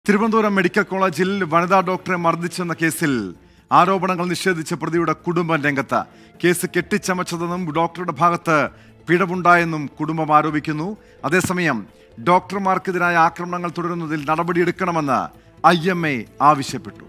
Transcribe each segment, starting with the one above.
Thiruvananthapuram medical കോളേജിൽ വനിതാ ഡോക്ടറെ മർദ്ദിച്ചെന്ന കേസിൽ ആരോപണങ്ങൾ നിഷേധിച്ച പ്രതിയുടെ കുടുംബം രംഗത്ത് കേസ് കെട്ടിച്ചമച്ചതെന്നും ഡോക്ടറുടെ ഭാഗത്ത് പിഴവുണ്ടായെന്നും കുടുംബം ആരോപിക്കുന്നു അതേസമയം ഡോക്ടർമാർക്കെതിരായ ആക്രമണങ്ങൾ തുടരുന്നതിൽ നടപടിയെടുക്കണമെന്ന് ഐ എം എ ആവശ്യപ്പെട്ടു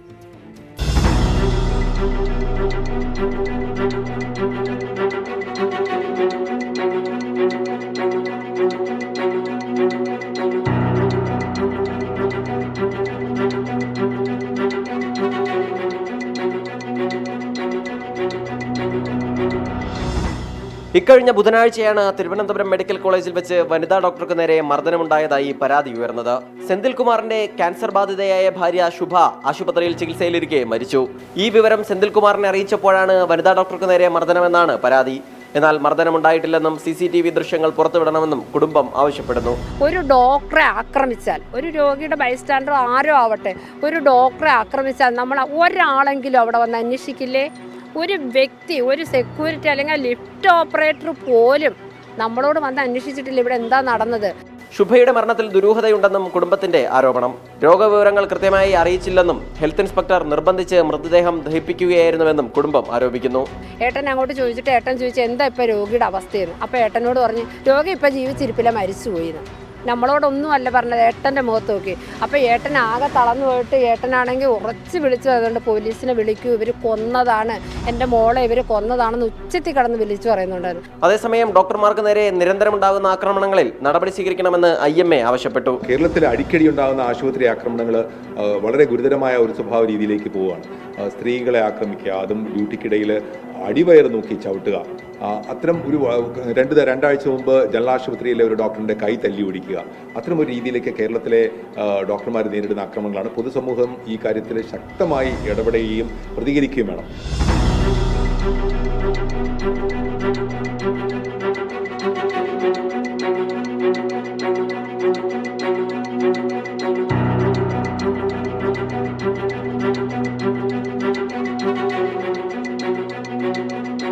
ഇക്കഴിഞ്ഞ ബുധനാഴ്ചയാണ് തിരുവനന്തപുരം മെഡിക്കൽ കോളേജിൽ വെച്ച് വനിതാ ഡോക്ടർക്ക് നേരെ മർദ്ദനമുണ്ടായതായി പരാതി ഉയർന്നത് സെന്തിൽ കുമാറിന്റെ ക്യാൻസർ ബാധിതയായ ഭാര്യ ശുഭ ആശുപത്രിയിൽ ചികിത്സയിലിരിക്കെ മരിച്ചു ഈ വിവരം സെന്തിൽ കുമാറിനെ അറിയിച്ചപ്പോഴാണ് വനിതാ ഡോക്ടർക്ക് നേരെ മർദ്ദനമെന്നാണ് പരാതി എന്നാൽ മർദ്ദനമുണ്ടായിട്ടില്ലെന്നും സി സി ടി വി ദൃശ്യങ്ങൾ പുറത്തുവിടണമെന്നും കുടുംബം ആവശ്യപ്പെടുന്നു ഒരു ഡോക്ടറെ ആക്രമിച്ചാൽ ഒരു രോഗിയുടെ ബൈസ്റ്റാൻഡർ ആരോ ആവട്ടെ ഒരു ഡോക്ടറെ ആക്രമിച്ചാൽ നമ്മൾ ഒരാളെങ്കിലും അവിടെ വന്ന് അന്വേഷിക്കില്ലേ ഒരു വ്യക്തി ഒരു സെക്യൂരിറ്റി അല്ലെങ്കിൽ ലിഫ്റ്റ് ഓപ്പറേറ്റർ പോലും നമ്മളോട് വന്ന് അന്വേഷിച്ചിട്ടില്ല ഇവിടെ എന്താ നടന്നത് ശുഭയുടെ മരണത്തിൽ ദുരൂഹതയുണ്ടെന്നും കുടുംബത്തിന്റെ ആരോപണം രോഗവിവരങ്ങൾ കൃത്യമായി അറിയിച്ചില്ലെന്നും ഹെൽത്ത് ഇൻസ്പെക്ടർ നിർബന്ധിച്ച് മൃതദേഹം ദഹിപ്പിക്കുകയായിരുന്നുവെന്നും കുടുംബം ആരോപിക്കുന്നു ഏട്ടൻ അങ്ങോട്ട് ചോദിച്ചിട്ട് ഏട്ടൻ ചോദിച്ചു എന്താ ഇപ്പം രോഗിയുടെ അവസ്ഥയെന്ന് അപ്പോൾ ഏട്ടനോട് പറഞ്ഞു രോഗി ഇപ്പം ജീവിച്ചിരിപ്പില്ല മരിച്ചുപോയിന്ന് നമ്മളോടൊന്നും അല്ല പറഞ്ഞത് ഏട്ടൻ്റെ മുഖത്ത് നോക്കി അപ്പോൾ ഏട്ടൻ ആകെ തളർന്നു പോയിട്ട് ഏട്ടനാണെങ്കിൽ ഉറച്ച് വിളിച്ചു അതുകൊണ്ട് പോലീസിനെ വിളിക്കൂ ഇവർ കൊന്നതാണ് എൻ്റെ മോളെ ഇവർ കൊന്നതാണെന്ന് ഉച്ചത്തിൽ കടന്ന് വിളിച്ചു പറയുന്നുണ്ടായിരുന്നു അതേസമയം ഡോക്ടർമാർക്ക് നേരെ നിരന്തരമുണ്ടാകുന്ന ആക്രമണങ്ങളിൽ നടപടി സ്വീകരിക്കണമെന്ന് ഐ എം എ ആവശ്യപ്പെട്ടു കേരളത്തിൽ അടിക്കടി ഉണ്ടാകുന്ന ആശുപത്രി ആക്രമണങ്ങൾ വളരെ ഗുരുതരമായ ഒരു സ്വഭാവ രീതിയിലേക്ക് പോവുകയാണ് ആ, സ്ത്രീകളെ ആക്രമിക്കുക അതും ഡ്യൂട്ടിക്കിടയിൽ അടിവയർ നോക്കി ചവിട്ടുക ആ, അത്തരം ഒരു ആ, രണ്ട് ത- രണ്ടാഴ്ച മുമ്പ് ജനറൽ ആശുപത്രിയിലെ ഒരു ഡോക്ടറിന്റെ കൈ തല്ലി ഒടിക്കുക അത്തരം ഒരു രീതിയിലേക്ക് കേരളത്തിലെ ഡോക്ടർമാർ നേരിടുന്ന ആക്രമണങ്ങളാണ് പൊതുസമൂഹം ഈ കാര്യത്തിൽ ശക്തമായി ഇടപെടുകയും പ്രതികരിക്കുകയും വേണം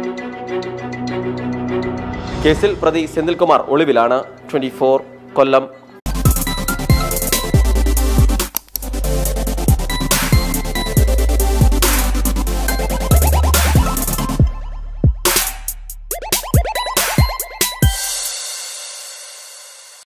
കേസിൽ പ്രതി സെന്തിൽകുമാർ ഒളിവിലാണ് ട്വന്റി കൊല്ലം